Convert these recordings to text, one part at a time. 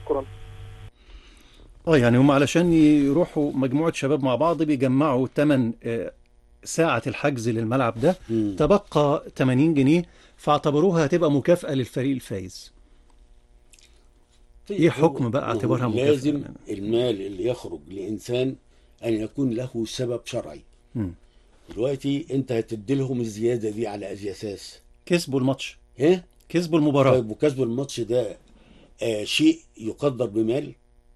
شكرا اه يعني هم علشان يروحوا مجموعة شباب مع بعض بيجمعوا تمن آه، ساعة الحجز للملعب ده مم. تبقى 80 جنيه فاعتبروها هتبقى مكافأة للفريق الفايز طيب ايه هو- حكم بقى هو اعتبارها مكافأة؟ لازم المال اللي يخرج لإنسان أن يكون له سبب شرعي مم. دلوقتي أنت هتدي لهم الزيادة دي على أي أساس كسبوا الماتش إيه؟ كسبوا المباراة طيب وكسب الماتش ده آه شيء يقدر بمال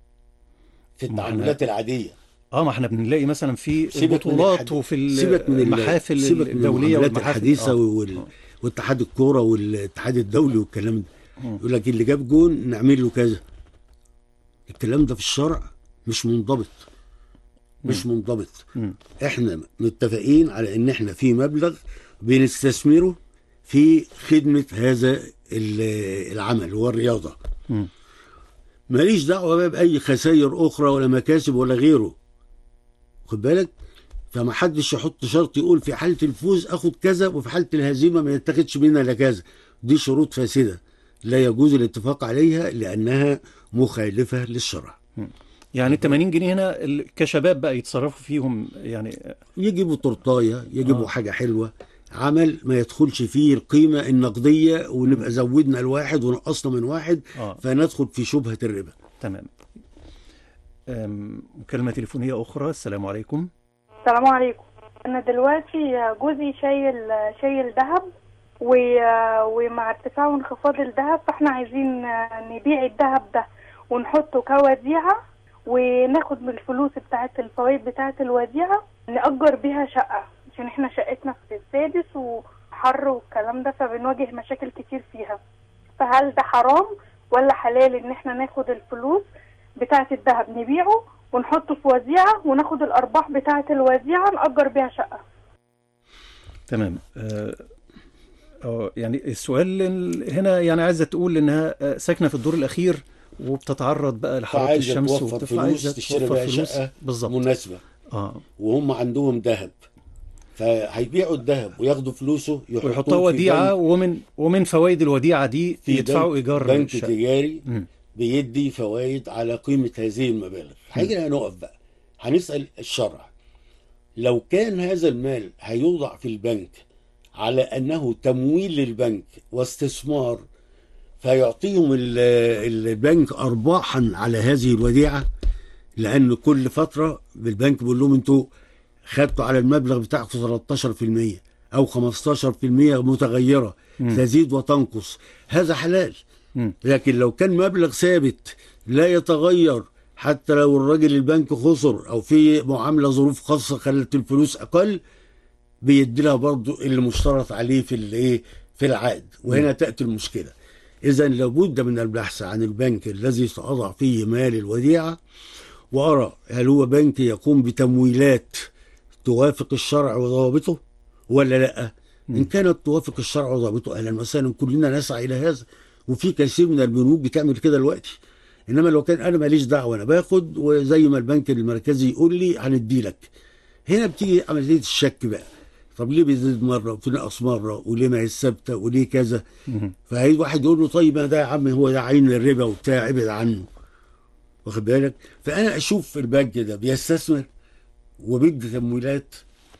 في ما احنا- التعاملات العادية اه ما احنا بنلاقي مثلا في سيبك من البطولات الحد- وفي سيبك من ال- المحافل سيبك من الدولية المعاملات والمحافل الحديثة آه. وال... آه. واتحاد الكورة والاتحاد الدولي والكلام ده مم. يقول لك اللي جاب جون نعمل له كذا الكلام ده في الشرع مش منضبط مش منضبط مم. احنا متفقين على ان احنا في مبلغ بنستثمره في خدمة هذا ال- العمل والرياضة مم. ماليش دعوة بقى بأي خسائر أخرى ولا مكاسب ولا غيره خد بالك فما حدش يحط شرط يقول في حالة الفوز أخد كذا وفي حالة الهزيمة ما يتخذش منها إلا كذا دي شروط فاسدة لا يجوز الاتفاق عليها لأنها مخالفة للشرع يعني ال 80 جنيه هنا ال- كشباب بقى يتصرفوا فيهم يعني يجيبوا تورتايه يجيبوا آه. حاجة حلوة عمل ما يدخلش فيه القيمة النقدية ونبقى زودنا الواحد ونقصنا من واحد اه فندخل في شبهة الربا تمام أم، مكالمة تليفونية أخرى السلام عليكم السلام عليكم انا دلوقتي جوزي شايل شايل ذهب و- ومع ارتفاع وانخفاض الذهب فاحنا عايزين نبيع الذهب ده ونحطه كوديعة وناخد من الفلوس بتاعت الفوائد بتاعت الوديعة نأجر بيها شقة عشان احنا شقتنا في السادس وحر والكلام ده فبنواجه مشاكل كتير فيها فهل ده حرام ولا حلال ان احنا ناخد الفلوس بتاعت الذهب نبيعه ونحطه في وديعة وناخد الأرباح بتاعة الوديعة نأجر بيها شقة تمام آه، آه، يعني السؤال ال- هنا يعني عايزة تقول إنها آه، ساكنة في الدور الأخير وبتتعرض بقى لحرارة فعايزة الشمس توفر وبتبقى فلوس عايزة تشتري توفر بيها فلوس شقة بالظبط مناسبة اه وهم عندهم ذهب فهيبيعوا الذهب وياخدوا فلوسه يحطوه ويحطها في وديعة بنك- ومن ومن فوائد الوديعة دي في يدفعوا بنك- إيجار بنك الشقة. تجاري مم. بيدي فوائد على قيمة هذه المبالغ هيجي هنقف بقى هنسأل الشرع لو كان هذا المال هيوضع في البنك على أنه تمويل للبنك واستثمار فيعطيهم ال- البنك أرباحا على هذه الوديعة لأن كل فترة بالبنك بيقول لهم أنتوا خدتوا على المبلغ بتاعكم 13% أو 15% متغيرة مم. تزيد وتنقص هذا حلال مم. لكن لو كان مبلغ ثابت لا يتغير حتى لو الراجل البنك خسر او في معامله ظروف خاصه خلت الفلوس اقل بيدي لها برضه اللي مشترط عليه في الايه في العقد وهنا تاتي المشكله اذا لابد من البحث عن البنك الذي ساضع فيه مال الوديعه وارى هل هو بنك يقوم بتمويلات توافق الشرع وضوابطه ولا لا ان كانت توافق الشرع وضوابطه اهلا وسهلا كلنا نسعى الى هذا وفي كثير من البنوك بتعمل كده دلوقتي انما لو كان انا ماليش دعوه انا باخد وزي ما البنك المركزي يقول لي هندي لك هنا بتيجي عمليه الشك بقى طب ليه بيزيد مره وتنقص مره وليه ما هي ثابته وليه كذا مم. فهي واحد يقول له طيب ما ده يا عم هو ده عين الربا وبتاع ابعد عنه واخد بالك فانا اشوف في البنك ده بيستثمر وبيدي تمويلات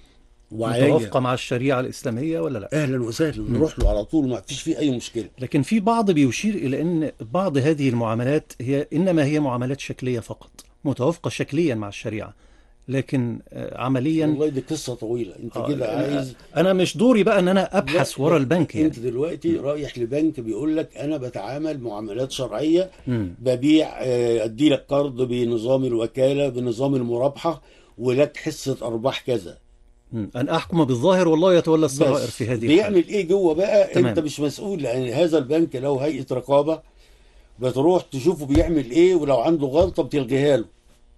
وعليا متوافقة مع الشريعة الإسلامية ولا لا اهلا وسهلا نروح له على طول ما فيش فيه اي مشكله لكن في بعض بيشير إلى أن بعض هذه المعاملات هي إنما هي معاملات شكلية فقط متوافقة شكليا مع الشريعة لكن آه، عمليا والله دي قصه طويله انت آه، كده أنا- عايز أنا مش دوري بقى أن أنا أبحث لا، ورا لا، البنك يعني انت دلوقتي رايح لبنك بيقول لك انا بتعامل معاملات شرعيه مم. ببيع آه، ادي لك قرض بنظام الوكاله بنظام المرابحه ولك حصه ارباح كذا مم. أن أحكم بالظاهر والله يتولى السرائر بس في هذه الحالة بيعمل ايه جوه بقى تمام. انت مش مسؤول لان هذا البنك لو هيئه رقابه بتروح تشوفه بيعمل ايه ولو عنده غلطه بتلغيها له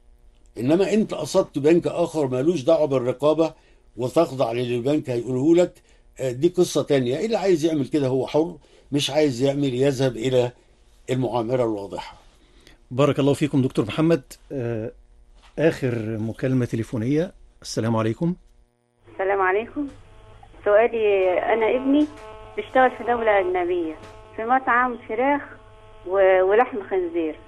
انما انت قصدت بنك اخر مالوش دعوه بالرقابه وتخضع للي البنك هيقوله لك آه، دي قصه تانية اللي عايز يعمل كده هو حر مش عايز يعمل يذهب الى المعامله الواضحه بارك الله فيكم دكتور محمد آه، آخر مكالمة تليفونية السلام عليكم السلام عليكم سؤالي أنا ابني بيشتغل في دولة أجنبية في مطعم فراخ و- ولحم خنزير